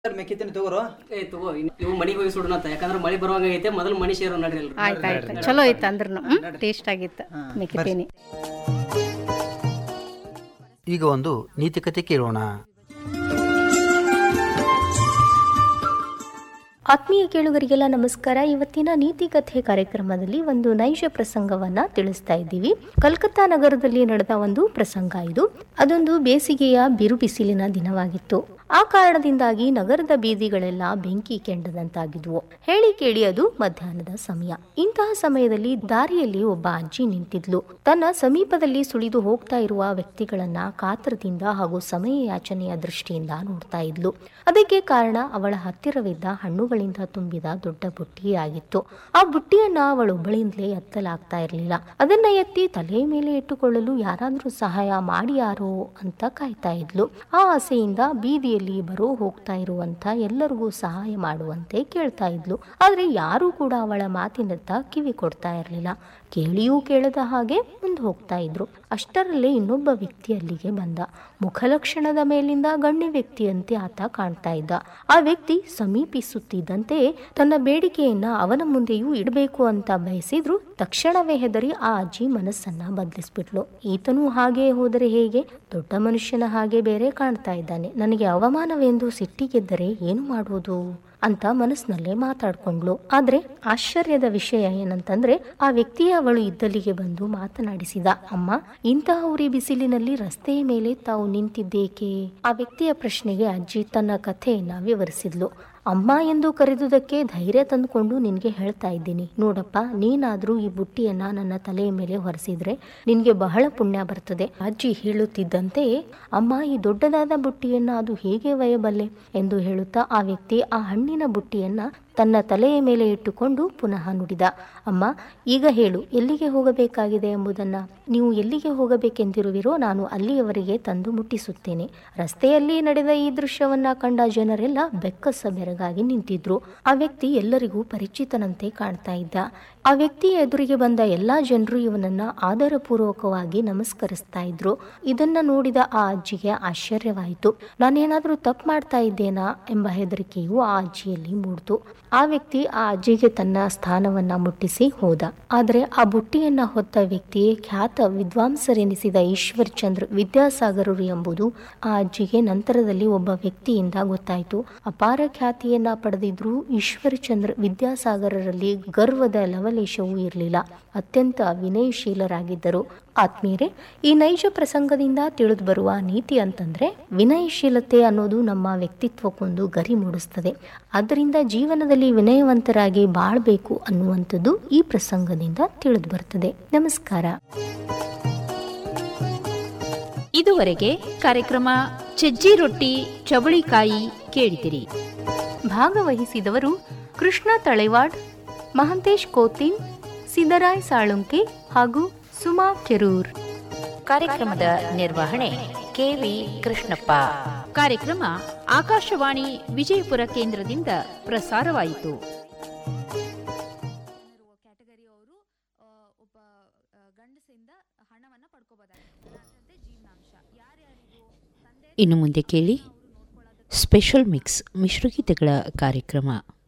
ಮೆಕ್ಕಿತೀನಿ ತಗೋರು ಏ ತಗೋ ಇನ್- ಇವು ಮನೆಗೆ ಹೋಗಿ ಸುಡೋಣ ಅಂತ ಯಾಕಂದ್ರೆ ಮಳೆ ಬರುವಾಗ ಐತೆ ಮೊದಲು ಮನಿ ಸೇರೋ ನಡ್ರಿ ಎಲ್ರು. ಆಯ್ತು ಆಯ್ತು ಚಲೋ ಐತೆ ಅಂದ್ರೂ ಟೇಸ್ಟ್ ಆಗಿತ್ತು ಮೆಕ್ಕಿತೀನಿ ಈಗ ಒಂದು ನೀತಿಕತೆ ಕೇಳೋಣ ಆತ್ಮೀಯ ಕೇಳುಗರಿಗೆಲ್ಲ ನಮಸ್ಕಾರ ಇವತ್ತಿನ ನೀತಿ ಕಥೆ ಕಾರ್ಯಕ್ರಮದಲ್ಲಿ ಒಂದು ನೈಜ ಪ್ರಸಂಗವನ್ನ ತಿಳಿಸ್ತಾ ಇದ್ದೀವಿ ಕಲ್ಕತ್ತಾ ನಗರದಲ್ಲಿ ನಡೆದ ಒಂದು ಪ್ರಸಂಗ ಇದು ಅದೊಂದು ಬೇಸಿಗೆಯ ಬಿರು ಬಿಸಿಲಿನ ದಿನವಾಗಿತ್ತು ಆ ಕಾರಣದಿಂದಾಗಿ ನಗರದ ಬೀದಿಗಳೆಲ್ಲ ಬೆಂಕಿ ಕೆಂಡದಂತಾಗಿದ್ವು ಹೇಳಿ ಕೇಳಿ ಅದು ಮಧ್ಯಾಹ್ನದ ಸಮಯ ಇಂತಹ ಸಮಯದಲ್ಲಿ ದಾರಿಯಲ್ಲಿ ಒಬ್ಬ ಅಜ್ಜಿ ನಿಂತಿದ್ಲು ತನ್ನ ಸಮೀಪದಲ್ಲಿ ಸುಳಿದು ಹೋಗ್ತಾ ಇರುವ ವ್ಯಕ್ತಿಗಳನ್ನ ಕಾತರದಿಂದ ಹಾಗೂ ಸಮಯ ಯಾಚನೆಯ ದೃಷ್ಟಿಯಿಂದ ನೋಡ್ತಾ ಇದ್ಲು ಅದಕ್ಕೆ ಕಾರಣ ಅವಳ ಹತ್ತಿರವಿದ್ದ ಹಣ್ಣುಗಳಿಂದ ತುಂಬಿದ ದೊಡ್ಡ ಬುಟ್ಟಿಯಾಗಿತ್ತು ಆ ಬುಟ್ಟಿಯನ್ನ ಅವಳೊಬ್ಬಳಿಂದಲೇ ಎತ್ತಲಾಗ್ತಾ ಇರಲಿಲ್ಲ ಅದನ್ನ ಎತ್ತಿ ತಲೆ ಮೇಲೆ ಇಟ್ಟುಕೊಳ್ಳಲು ಯಾರಾದ್ರೂ ಸಹಾಯ ಮಾಡಿಯಾರೋ ಅಂತ ಕಾಯ್ತಾ ಇದ್ಲು ಆ ಆಸೆಯಿಂದ ಬೀದಿಯಲ್ಲಿ ಬರೋ ಹೋಗ್ತಾ ಇರುವಂತ ಎಲ್ಲರಿಗೂ ಸಹಾಯ ಮಾಡುವಂತೆ ಕೇಳ್ತಾ ಇದ್ಲು ಆದ್ರೆ ಯಾರೂ ಕೂಡ ಅವಳ ಮಾತಿನತ್ತ ಕಿವಿ ಕೊಡ್ತಾ ಇರಲಿಲ್ಲ ಕೇಳಿಯೂ ಕೇಳದ ಹಾಗೆ ಮುಂದೆ ಹೋಗ್ತಾ ಇದ್ರು ಅಷ್ಟರಲ್ಲೇ ಇನ್ನೊಬ್ಬ ವ್ಯಕ್ತಿ ಅಲ್ಲಿಗೆ ಬಂದ ಮುಖಲಕ್ಷಣದ ಮೇಲಿಂದ ಗಣ್ಯ ವ್ಯಕ್ತಿಯಂತೆ ಆತ ಕಾಣ್ತಾ ಇದ್ದ ಆ ವ್ಯಕ್ತಿ ಸಮೀಪಿಸುತ್ತಿದ್ದಂತೆ ತನ್ನ ಬೇಡಿಕೆಯನ್ನ ಅವನ ಮುಂದೆಯೂ ಇಡಬೇಕು ಅಂತ ಬಯಸಿದ್ರು ತಕ್ಷಣವೇ ಹೆದರಿ ಆ ಅಜ್ಜಿ ಮನಸ್ಸನ್ನ ಬದಲಿಸ್ಬಿಟ್ಲು ಈತನೂ ಹಾಗೆ ಹೋದರೆ ಹೇಗೆ ದೊಡ್ಡ ಮನುಷ್ಯನ ಹಾಗೆ ಬೇರೆ ಕಾಣ್ತಾ ಇದ್ದಾನೆ ನನಗೆ ಅವಮಾನವೆಂದು ಸಿಟ್ಟಿಗೆದ್ದರೆ ಏನು ಮಾಡುವುದು ಅಂತ ಮನಸ್ಸಿನಲ್ಲೇ ಮಾತಾಡ್ಕೊಂಡ್ಲು ಆದ್ರೆ ಆಶ್ಚರ್ಯದ ವಿಷಯ ಏನಂತಂದ್ರೆ ಆ ವ್ಯಕ್ತಿಯೇ ಅವಳು ಇದ್ದಲ್ಲಿಗೆ ಬಂದು ಮಾತನಾಡಿಸಿದ ಅಮ್ಮ ಇಂತಹ ಉರಿ ಬಿಸಿಲಿನಲ್ಲಿ ರಸ್ತೆಯ ಮೇಲೆ ತಾವು ನಿಂತಿದ್ದೇಕೆ ಆ ವ್ಯಕ್ತಿಯ ಪ್ರಶ್ನೆಗೆ ಅಜ್ಜಿ ತನ್ನ ಕಥೆಯನ್ನ ವಿವರಿಸಿದ್ಲು ಅಮ್ಮ ಎಂದು ಕರೆದುದಕ್ಕೆ ಧೈರ್ಯ ತಂದುಕೊಂಡು ನಿನ್ಗೆ ಹೇಳ್ತಾ ಇದ್ದೀನಿ ನೋಡಪ್ಪ ನೀನಾದ್ರೂ ಈ ಬುಟ್ಟಿಯನ್ನ ನನ್ನ ತಲೆಯ ಮೇಲೆ ಹೊರಿಸಿದ್ರೆ ನಿನ್ಗೆ ಬಹಳ ಪುಣ್ಯ ಬರ್ತದೆ ಅಜ್ಜಿ ಹೇಳುತ್ತಿದ್ದಂತೆ ಅಮ್ಮ ಈ ದೊಡ್ಡದಾದ ಬುಟ್ಟಿಯನ್ನ ಅದು ಹೇಗೆ ಒಯ್ಯಬಲ್ಲೆ ಎಂದು ಹೇಳುತ್ತಾ ಆ ವ್ಯಕ್ತಿ ಆ ಹಣ್ಣಿನ ಬುಟ್ಟಿಯನ್ನ ತನ್ನ ತಲೆಯ ಮೇಲೆ ಇಟ್ಟುಕೊಂಡು ಪುನಃ ನುಡಿದ ಅಮ್ಮ ಈಗ ಹೇಳು ಎಲ್ಲಿಗೆ ಹೋಗಬೇಕಾಗಿದೆ ಎಂಬುದನ್ನ ನೀವು ಎಲ್ಲಿಗೆ ಹೋಗಬೇಕೆಂದಿರುವಿರೋ ನಾನು ಅಲ್ಲಿಯವರೆಗೆ ತಂದು ಮುಟ್ಟಿಸುತ್ತೇನೆ ರಸ್ತೆಯಲ್ಲಿ ನಡೆದ ಈ ದೃಶ್ಯವನ್ನ ಕಂಡ ಜನರೆಲ್ಲ ಬೆಕ್ಕಸ ಬೆರಗಾಗಿ ನಿಂತಿದ್ರು ಆ ವ್ಯಕ್ತಿ ಎಲ್ಲರಿಗೂ ಪರಿಚಿತನಂತೆ ಕಾಣ್ತಾ ಇದ್ದ ಆ ವ್ಯಕ್ತಿಯ ಎದುರಿಗೆ ಬಂದ ಎಲ್ಲಾ ಜನರು ಇವನನ್ನ ಆದರಪೂರ್ವಕವಾಗಿ ನಮಸ್ಕರಿಸ್ತಾ ಇದ್ರು ಇದನ್ನ ನೋಡಿದ ಆ ಅಜ್ಜಿಗೆ ಆಶ್ಚರ್ಯವಾಯಿತು ನಾನೇನಾದ್ರೂ ತಪ್ಪು ಮಾಡ್ತಾ ಇದ್ದೇನಾ ಎಂಬ ಹೆದರಿಕೆಯು ಆ ಅಜ್ಜಿಯಲ್ಲಿ ಮೂಡ್ತು ಆ ವ್ಯಕ್ತಿ ಆ ಅಜ್ಜಿಗೆ ತನ್ನ ಸ್ಥಾನವನ್ನ ಮುಟ್ಟಿಸಿ ಹೋದ ಆದರೆ ಆ ಬುಟ್ಟಿಯನ್ನ ಹೊತ್ತ ವ್ಯಕ್ತಿಯೇ ಖ್ಯಾತ ವಿದ್ವಾಂಸರೆನಿಸಿದ ಈಶ್ವರ್ ಚಂದ್ರ ವಿದ್ಯಾಸಾಗರರು ಎಂಬುದು ಆ ಅಜ್ಜಿಗೆ ನಂತರದಲ್ಲಿ ಒಬ್ಬ ವ್ಯಕ್ತಿಯಿಂದ ಗೊತ್ತಾಯಿತು ಅಪಾರ ಖ್ಯಾತಿಯನ್ನ ಪಡೆದಿದ್ರು ಈಶ್ವರ್ ಚಂದ್ರ ವಿದ್ಯಾಸಾಗರರಲ್ಲಿ ಗರ್ವದ ಲವಲೇಶವೂ ಇರಲಿಲ್ಲ ಅತ್ಯಂತ ವಿನಯಶೀಲರಾಗಿದ್ದರು ಆತ್ಮೀಯರೇ ಈ ನೈಜ ಪ್ರಸಂಗದಿಂದ ತಿಳಿದು ಬರುವ ನೀತಿ ಅಂತಂದ್ರೆ ವಿನಯಶೀಲತೆ ಅನ್ನೋದು ನಮ್ಮ ವ್ಯಕ್ತಿತ್ವಕ್ಕೊಂದು ಗರಿ ಮೂಡಿಸ್ತದೆ ಆದ್ದರಿಂದ ಜೀವನದಲ್ಲಿ ವಿನಯವಂತರಾಗಿ ಬಾಳ್ಬೇಕು ಅನ್ನುವಂಥದ್ದು ಈ ಪ್ರಸಂಗದಿಂದ ತಿಳಿದು ಬರ್ತದೆ ನಮಸ್ಕಾರ ಇದುವರೆಗೆ ಕಾರ್ಯಕ್ರಮ ಸಜ್ಜಿ ರೊಟ್ಟಿ ಚವಳಿಕಾಯಿ ಕೇಳಿದಿರಿ ಭಾಗವಹಿಸಿದವರು ಕೃಷ್ಣ ತಳೆವಾಡ್ ಮಹಂತೇಶ್ ಕೋತಿನ್ ಸಿದ್ದರಾಯ್ ಸಾಳುಂಕೆ ಹಾಗೂ ಸುಮಾ ಕೆರೂರ್ ಕಾರ್ಯಕ್ರಮದ ನಿರ್ವಹಣೆ ಕೆವಿ ಕೃಷ್ಣಪ್ಪ ಕಾರ್ಯಕ್ರಮ ಆಕಾಶವಾಣಿ ವಿಜಯಪುರ ಕೇಂದ್ರದಿಂದ ಪ್ರಸಾರವಾಯಿತು ಇನ್ನು ಮುಂದೆ ಕೇಳಿ ಸ್ಪೆಷಲ್ ಮಿಕ್ಸ್ ಮಿಶ್ರಗೀತೆಗಳ ಕಾರ್ಯಕ್ರಮ